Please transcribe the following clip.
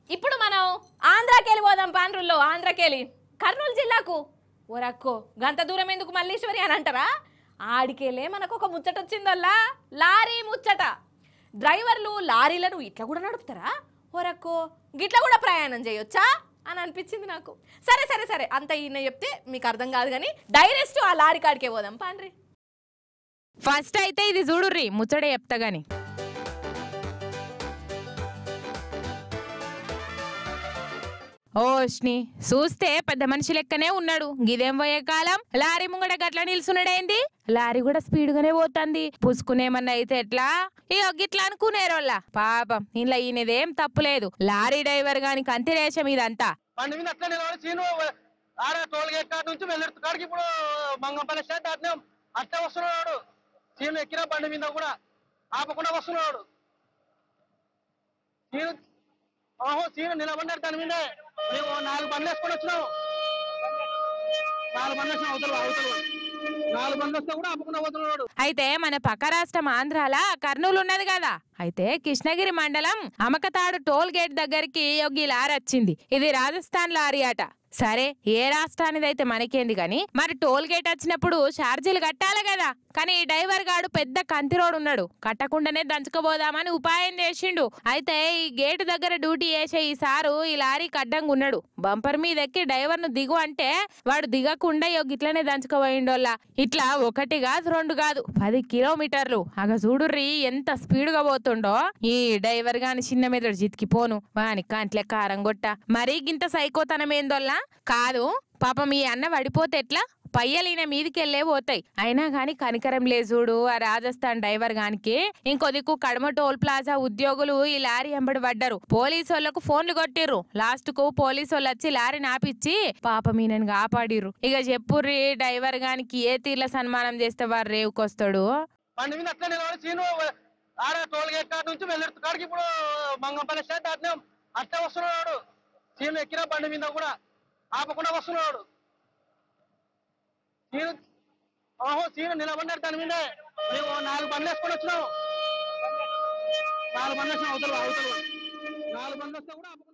ఇప్పుడు మనం ఆంధ్రాకెళ్ళి పోదాం పాండ్రుల్లో ఆంధ్రాకెళ్ళి కర్నూలు జిల్లాకు ఓరక్కో గంత దూరం ఎందుకు మల్లీశ్వరి అని అంటారా ఆడికెళ్ళే మనకు ఒక ముచ్చట వచ్చిందల్లా లారీ ముచ్చట డ్రైవర్లు లారీలను ఇట్లా కూడా నడుపుతారా ఓరక్కో గిట్లా కూడా ప్రయాణం చేయొచ్చా అని అనిపించింది నాకు సరే సరే సరే అంత ఈయన చెప్తే మీకు అర్థం కాదు కానీ డైరెక్ట్ ఆ లారీ కాడికే పోదాం పాండ్రి ఫస్ట్ అయితే ఇది చూడుర్రి ముచ్చడే చెప్తా గాని ఓష్ని చూస్తే పెద్ద మనిషి లెక్కనే ఉన్నాడు గిదేం పోయే కాలం లారీ ముంగడ గట్ల నిల్చున్నాడేంది లారీ కూడా స్పీడ్ గానే పోతుంది పుసుకునేమన్నా అయితే ఎట్లా ఇక గిట్లా అనుకునేరోళ్ళ పాపం ఇంట్లో ఈయనదేం తప్పులేదు లారీ డ్రైవర్ గాని కంతిరేషం ఇదంతా బండి మీద అట్లా నిలబడి సీను ఆడ టోల్ గేట్ కాడ నుంచి వెళ్ళెడుతు కాడికి ఇప్పుడు మంగంపల్లి స్టాండ్ దాటినాం అట్లా వస్తున్నాడు సీను ఎక్కిన బండి మీద కూడా ఆపకుండా వస్తున్నాడు సీను ఓహో సీను నిలబడ్డాడు దాని మీద మేము నాలుగు బండ్లు వేసుకొని వచ్చినాం నాలుగు బండ్లు వచ్చిన అవతల అవతల నాలుగు బండ్లు వస్తే కూడా ఆపకుండా పోతున్నాడు అయితే మన పక్క రాష్ట్రం ఆంధ్రాల కర్నూలు ఉన్నది కదా అయితే కృష్ణగిరి మండలం అమకతాడు టోల్ గేట్ దగ్గరికి ఒక లారీ వచ్చింది ఇది రాజస్థాన్ లారీ అట సరే ఏ రాష్ట్రానిదైతే మనకేంది గాని మరి టోల్ గేట్ వచ్చినప్పుడు ఛార్జీలు కట్టాలి కదా కానీ ఈ డ్రైవర్ గాడు పెద్ద కంతిరోడు ఉన్నాడు కట్టకుండానే దంచుకోబోదామని ఉపాయం చేసిండు అయితే ఈ గేటు దగ్గర డ్యూటీ చేసే ఈ సారు ఈ లారీకి అడ్డంగా ఉన్నాడు బంపర్ మీద ఎక్కి డ్రైవర్ ను దిగు అంటే వాడు దిగకుండా ఇగో గిట్లనే దంచుకోబోయిండోళ్ళ ఇట్లా ఒకటి కాదు రెండు కాదు పది కిలోమీటర్లు అగ చూడుర్రి ఎంత స్పీడ్ గా పోతుండో ఈ డ్రైవర్ గాని చిన్న మెదడు జితికిపోను వాని కంట్లే కారం గొట్ట మరీ గింత సైకోతనం ఏందోల్లా కాదు పాపం ఈ అన్న పడిపోతే ఎట్లా పయ్యలీన మీదికెళ్లే పోతాయి అయినా గాని కనికరం లేదు చూడు ఆ రాజస్థాన్ డ్రైవర్ గానికి ఇంకో దిక్కు కడమ టోల్ ప్లాజా ఉద్యోగులు ఈ లారీ ఎంబడి పడ్డారు పోలీసు వాళ్ళకు ఫోన్లు కొట్టిర్రు లాస్ట్ కు పోలీసు వాళ్ళు వచ్చి లారీ నాపిచ్చి పాపం ఈయనని కాపాడిర్రు ఇక చెప్పుర్రి డ్రైవర్ గానికి ఏ తీర్ల సన్మానం చేస్తే వారు రేవుకొస్తాడు బండి మీద అట్లా నిలబడి సీను ఆడ టోల్ గేట్ కాడ నుంచి వెళ్ళెడుతు కాడికి ఇప్పుడు మంగంపల్లి స్టాండ్ దాటినాం అట్లా వస్తున్నాడు సీను ఎక్కిన బండి మీద కూడా ఆపకుండా వస్తున్నాడు సీను ఓహో సీను నిలబడ్డాడు దాని మీద మేము నాలుగు బండ్లు వేసుకొని వచ్చినాం నాలుగు బండ్లు వచ్చినాం అవతల అవతల నాలుగు బండ్లు వస్తే కూడా ఆపకుండా